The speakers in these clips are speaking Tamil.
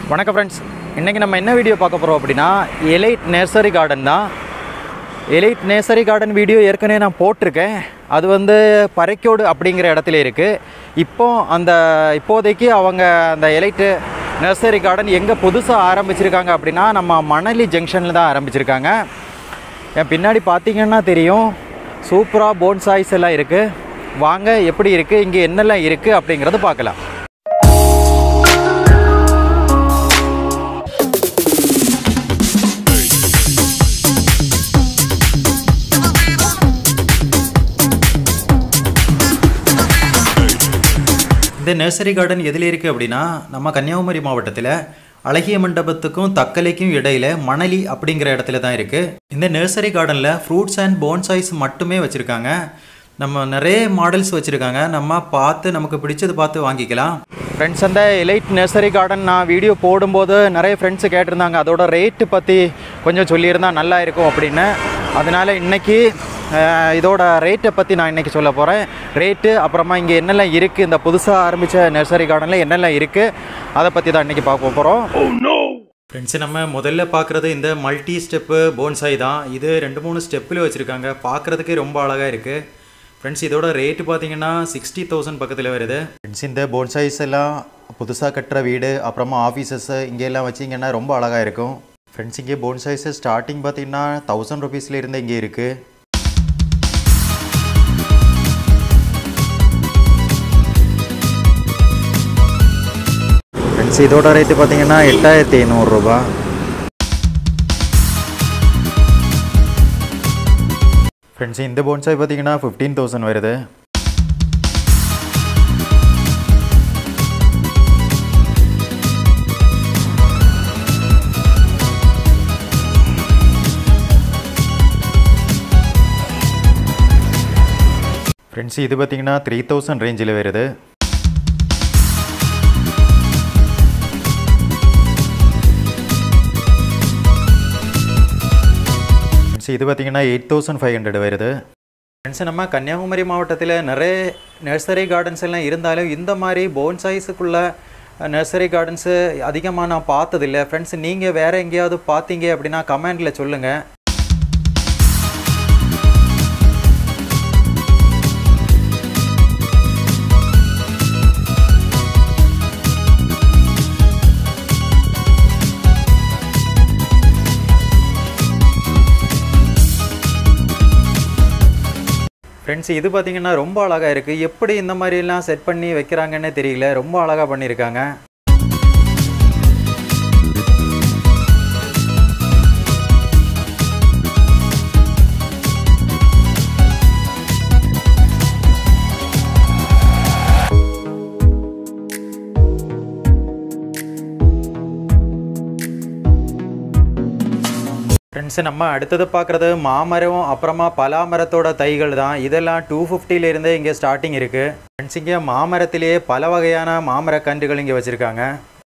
வணக்கம் ஃப்ரெண்ட்ஸ் இன்றைக்கி நம்ம என்ன வீடியோ பார்க்க போகிறோம் அப்படின்னா எலைட் நேர்சரி கார்டன் தான் எலைட் நேர்சரி கார்டன் வீடியோ ஏற்கனவே நான் போட்டிருக்கேன் அது வந்து பறைக்கோடு அப்படிங்கிற இடத்துல இருக்குது இப்போ அந்த இப்போதைக்கு அவங்க அந்த எலைட்டு நர்சரி கார்டன் எங்கே புதுசாக ஆரம்பிச்சிருக்காங்க அப்படின்னா நம்ம மணலி ஜங்ஷனில் தான் ஆரம்பிச்சிருக்காங்க என் பின்னாடி பார்த்தீங்கன்னா தெரியும் சூப்பராக போன்சாய்ஸ் எல்லாம் இருக்குது வாங்க எப்படி இருக்குது இங்கே என்னெல்லாம் இருக்குது அப்படிங்கிறத பார்க்கலாம் இந்த நர்சரி கார்டன் எதில் இருக்குது அப்படின்னா நம்ம கன்னியாகுமரி மாவட்டத்தில் அழகிய மண்டபத்துக்கும் தக்கலைக்கும் இடையில மணலி அப்படிங்கிற இடத்துல தான் இருக்குது இந்த நர்சரி கார்டனில் ஃப்ரூட்ஸ் அண்ட் போன்சாய்ஸ் மட்டுமே வச்சுருக்காங்க நம்ம நிறைய மாடல்ஸ் வச்சுருக்காங்க நம்ம பார்த்து நமக்கு பிடிச்சது பார்த்து வாங்கிக்கலாம் ஃப்ரெண்ட்ஸ் அந்த எலைட் நர்சரி கார்டன் நான் வீடியோ போடும்போது நிறைய ஃப்ரெண்ட்ஸு கேட்டிருந்தாங்க அதோட ரேட்டு பற்றி கொஞ்சம் சொல்லியிருந்தா நல்லா இருக்கும் அப்படின்னு அதனால் இன்னைக்கு அஹ், இதோட ரேட்டை பற்றி நான் இன்றைக்கி சொல்ல போகிறேன் ரேட்டு அப்புறமா இங்கே என்னெல்லாம் இருக்குது இந்த புதுசாக ஆரம்பித்த நர்சரி கார்டனில் என்னெல்லாம் இருக்குது அதை பற்றி தான் இன்றைக்கி பார்க்க போகிறோம் ஃப்ரெண்ட்ஸு நம்ம முதல்ல பார்க்குறது இந்த மல்டி ஸ்டெப்பு போன்சாய் தான் இது ரெண்டு மூணு ஸ்டெப்பில் வச்சுருக்காங்க பார்க்குறதுக்கே ரொம்ப அழகாக இருக்குது ஃப்ரெண்ட்ஸ் இதோட ரேட்டு பார்த்தீங்கன்னா சிக்ஸ்டி தௌசண்ட் பக்கத்தில் வருது ஃப்ரெண்ட்ஸ் இந்த போன்சாய்ஸ் எல்லாம் புதுசாக கட்டுற வீடு அப்புறமா ஆஃபீஸஸ் இங்கெல்லாம் வச்சிங்கன்னா ரொம்ப அழகாக இருக்கும் ஃப்ரெண்ட்ஸ் இங்கே போன்சாய்ஸ் ஸ்டார்டிங் பார்த்தீங்கன்னா தௌசண்ட் ருபீஸ்ல இருந்து இங்கே இருக்குது ஃப்ரெண்ட்ஸ் இதோட ரேட்டு பார்த்தீங்கன்னா எட்டாயிரத்தி ஐநூறுரூபா ஃப்ரெண்ட்ஸ் இந்த போன்சாய் பார்த்தீங்கன்னா ஃபிஃப்டீன் தௌசண்ட் வருது ஃப்ரெண்ட்ஸ் இது பார்த்தீங்கன்னா த்ரீ தௌசண்ட் ரேஞ்சில் வருது ஃப்ரெண்ட்ஸ் இது பார்த்தீங்கன்னா எயிட் தௌசண்ட் ஃபைவ் ஹண்ட்ரட் வருது ஃப்ரெண்ட்ஸ் நம்ம கன்னியாகுமரி மாவட்டத்தில் நிறைய நர்சரி கார்டன்ஸ் எல்லாம் இருந்தாலும் இந்த மாதிரி போன்சாய்ஸுக்குள்ள நர்சரி கார்டன்ஸு அதிகமாக நான் பார்த்ததில்ல ஃப்ரெண்ட்ஸ் நீங்கள் வேறு எங்கேயாவது பார்த்தீங்க அப்படின்னா கமெண்டில் சொல்லுங்கள் ஃப்ரெண்ட்ஸ் இது பார்த்தீங்கன்னா ரொம்ப அழகாக இருக்குது எப்படி இந்த மாதிரிலாம் செட் பண்ணி வைக்கிறாங்கன்னே தெரியல ரொம்ப அழகாக பண்ணியிருக்காங்க ஃப்ரெண்ட்ஸ் நம்ம அடுத்தது பார்க்குறது மாமரம் அப்புறமா பலாமரத்தோட தைகள் தான் இதெல்லாம் டூ ஃபிஃப்டிலேருந்தே இங்கே ஸ்டார்டிங் இருக்குது ஃப்ரெண்ட்ஸ் இங்கே மாமரத்திலேயே பல வகையான மாமர கன்றுகள் இங்கே வச்சுருக்காங்க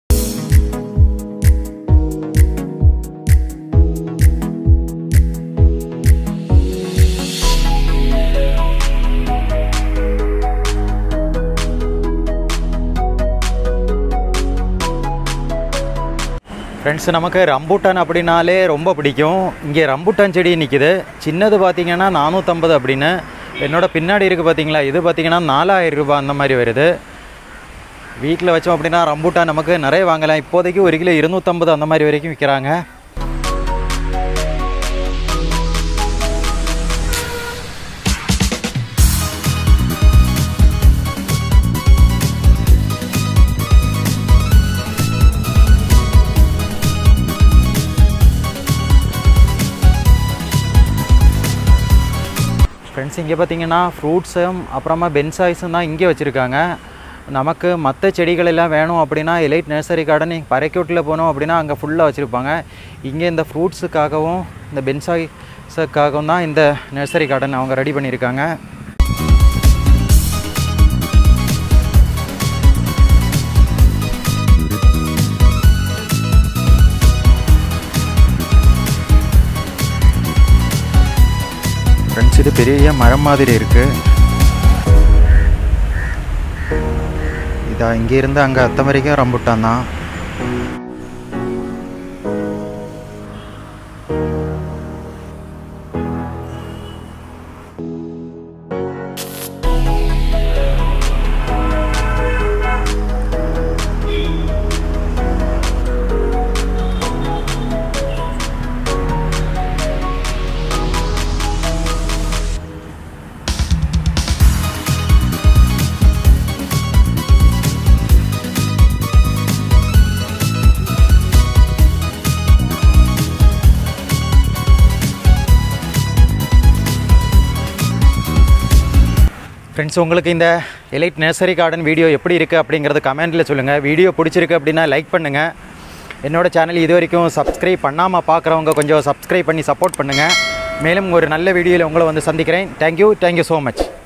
ஃப்ரெண்ட்ஸ் நமக்கு ரம்பூட்டான் அப்படின்னாலே ரொம்ப பிடிக்கும் இங்கே ரம்பூட்டான் செடி நிற்கிது சின்னது பார்த்தீங்கன்னா நானூற்றம்பது அப்படின்னு என்னோட பின்னாடி இருக்குது பார்த்தீங்களா இது பார்த்தீங்கன்னா நாலாயிரம் ரூபாய் அந்த மாதிரி வருது வீட்டில் வச்சோம் அப்படின்னா ரம்பூட்டான் நமக்கு நிறைய வாங்கலாம் இப்போதைக்கு ஒரு கிலோ இருநூற்றம்பது அந்த மாதிரி வரைக்கும் விற்கிறாங்க ஃப்ரெண்ட்ஸ் இங்கே பார்த்தீங்கன்னா ஃப்ரூட்ஸும் அப்புறமா பென்சாய்ஸும் தான் இங்கே வச்சுருக்காங்க நமக்கு மற்ற செடிகள் எல்லாம் வேணும் அப்படின்னா எலைட் நர்சரி கார்டன் பறைக்கோட்டில் போனோம் அப்படின்னா அங்கே ஃபுல்லாக வச்சுருப்பாங்க இங்கே இந்த ஃப்ரூட்ஸுக்காகவும் இந்த பென்சாய்ஸுக்காகவும் தான் இந்த நர்சரி கார்டன் அவங்க ரெடி பண்ணியிருக்காங்க ஃப்ரெண்ட்ஸ் இது பெரிய மரம் மாதிரி இருக்குது இதா இங்கேருந்து அங்கே அத்தை வரைக்கும் ரம்புட்டான் தான் ஃப்ரெண்ட்ஸ் உங்களுக்கு இந்த எலைட் நர்சரி கார்டன் வீடியோ எப்படி இருக்குது அப்படிங்கிறது கமெண்ட்டில் சொல்லுங்கள் வீடியோ பிடிச்சிருக்கு அப்படின்னா லைக் பண்ணுங்கள் என்னோட சேனல் இது வரைக்கும் சப்ஸ்கிரைப் பண்ணாமல் பார்க்குறவங்க கொஞ்சம் சப்ஸ்கிரைப் பண்ணி சப்போர்ட் பண்ணுங்கள் மேலும் ஒரு நல்ல வீடியோவில் உங்களை வந்து சந்திக்கிறேன் தேங்க்யூ தேங்க்யூ ஸோ மச்